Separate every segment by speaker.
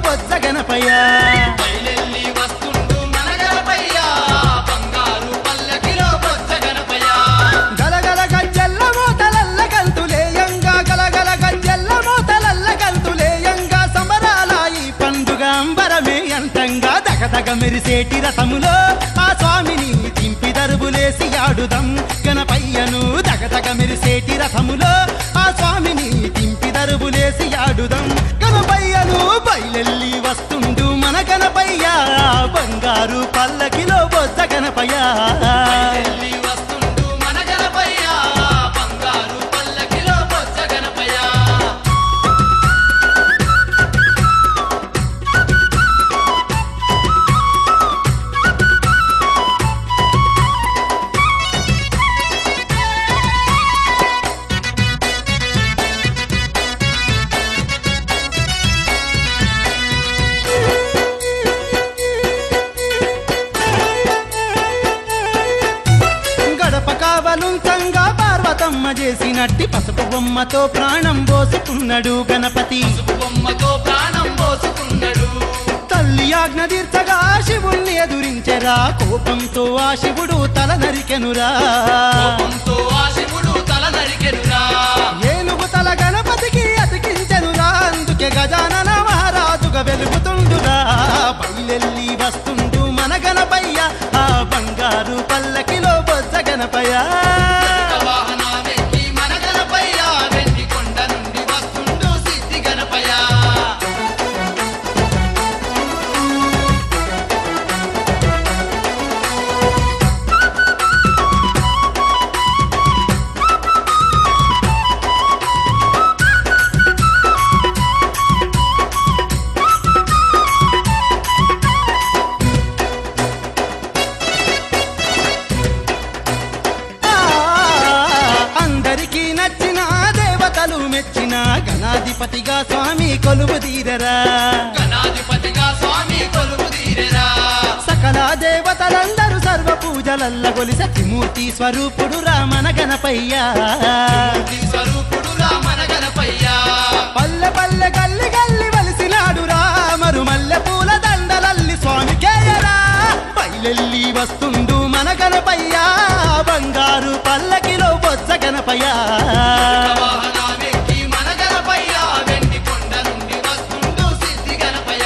Speaker 1: బొజ్జ గణపయ్య
Speaker 2: బయలెల్లి వస్తుండు మన గణపయ్య బంగారు పల్లకిలో బొజ్జ గణపయ్య
Speaker 1: గలగల గజ్జల్ల మోతలల్ల గంతులేయంగా గలగల గజ్జల్ల మోతలల్ల గంతులేయంగా సమరాల ఈ పండుగ అంబరమే అంతంగా దగదగ మెరిసేటి రథములో ఆ స్వామిని తింపి దరుబులేసి ఆడుదం గణపయ్యను దగదగ మెరిసేటి రథములో ఆ స్వామిని తింపి దరుబులేసి ఆడుదం గణపయ్యను బయలెల్లి వస్తుండు మన గణపయ్య బంగారు పల్లకిలో బొజ్జ గణపయ్య
Speaker 2: బయలెల్లి వస్తుండు మన గణపయ్య బంగారు పల్లకిలో బొజ్జ గణపయ్య
Speaker 1: గడప కావలుంతంగా పార్వతమ్మ చేసినట్టి పసుపు బొమ్మతో ప్రాణం పోసుకున్నాడు గణపతి
Speaker 2: బొమ్మతో ప్రాణం పోసుకున్నాడు
Speaker 1: తల్లి ఆజ్ఞ తీర్చగా శివుణ్ణి ఎదురించెరా కోపంతో ఆ శివుడు తల నరికెనురా
Speaker 2: కోపంతో ఆ శివుడు తల నరికెనురా
Speaker 1: ఏనుగు తల గణపతికి అతికించెనురా అందుకే గజానన మహారాజుగా వెలుగుతుండురా బయలెల్లి వస్తుండు మన గణపయ్య ఆ బంగారు పల్లకిలో బొజ్జ గణపయ్య
Speaker 2: వాహనామెక్కి మన గణపయ్య వెండి కొండ నుండి వస్తుండు సిద్ధి గణపయ్య
Speaker 1: ఆ, అందరికీ నచ్చిన దేవతలు మెచ్చిన గణాధిపతిగా స్వామి కొలువు తీరరా
Speaker 2: గణాధిపతిగా స్వామి కొలువు తీరెరా
Speaker 1: సకల దేవతలందరూ సర్వ పూజలల్ల గొలిస త్రిమూర్తి స్వరూపుడు రామన గణపయ్య
Speaker 2: ఈ స్వరూపుడు మన గణపయ్య
Speaker 1: పల్లె పల్లె గల్లి గల్లి వలిసినాడు రామరు మల్లె పూల దండలల్లి స్వామి కేయరా పైలెల్లి వస్తుండు మన గణపయ్య బంగారు పల్లకిలో బొజ్జ గణపయ్య
Speaker 2: వాహనామెక్కి మన గణపయ్య వెండి కొండ నుండి వస్తుండు సిద్ధి గణపయ్య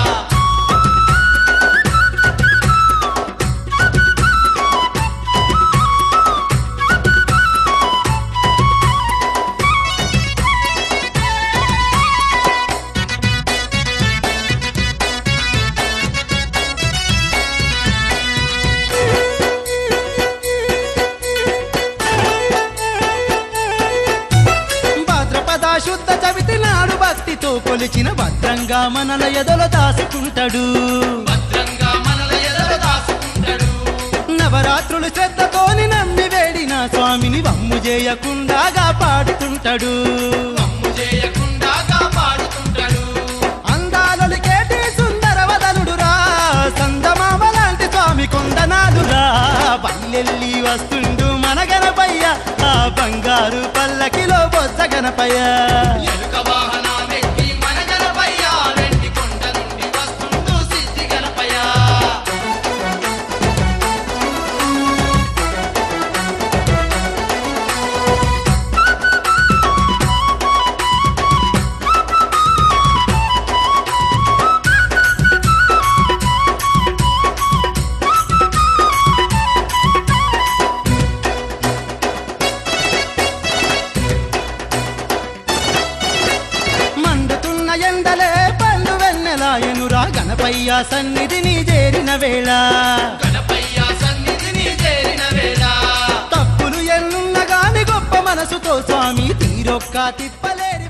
Speaker 1: భాద్రపద శుద్ధ చవితి నాడు భక్తితో కొలిచిన భద్రంగా మనల ఎదలో దాసుకుంటాడు
Speaker 2: భద్రంగా మనల ఎదర దాసుకుంటాడు
Speaker 1: నవరాత్రులు శ్రద్ధతోని నమ్మి వేడిన స్వామిని వమ్ము చేయకుండా పాడుకుంటాడు
Speaker 2: మమ్ము చేయకుండా కాపాడుకుంటాడు
Speaker 1: అందాలొలికేటి సుందర వదనుడురా సందమామ లాంటి స్వామి కొందనాలురా బల్లెల్లి వస్తుండు మన గణపయ్య ఆ బంగారు పల్లకిలో బొజ్జ గణపయ్య
Speaker 2: ఎలుక వాహనామెక్కి మన గణపయ్య వెండి కొండ నుండి వస్తుండు సిద్ధి గణపయ్య
Speaker 1: మండుతున్న ఎండలే పళ్ళు వెన్నెలాయనురా గణపయ్య సన్నిధిని చేరిన వేళ
Speaker 2: గణపయ్య సన్నిధిని చేరిన వేళ
Speaker 1: తప్పులు ఎన్నున్న గాని గొప్ప మనసుతో స్వామి తీరొక్క తిప్పలేరి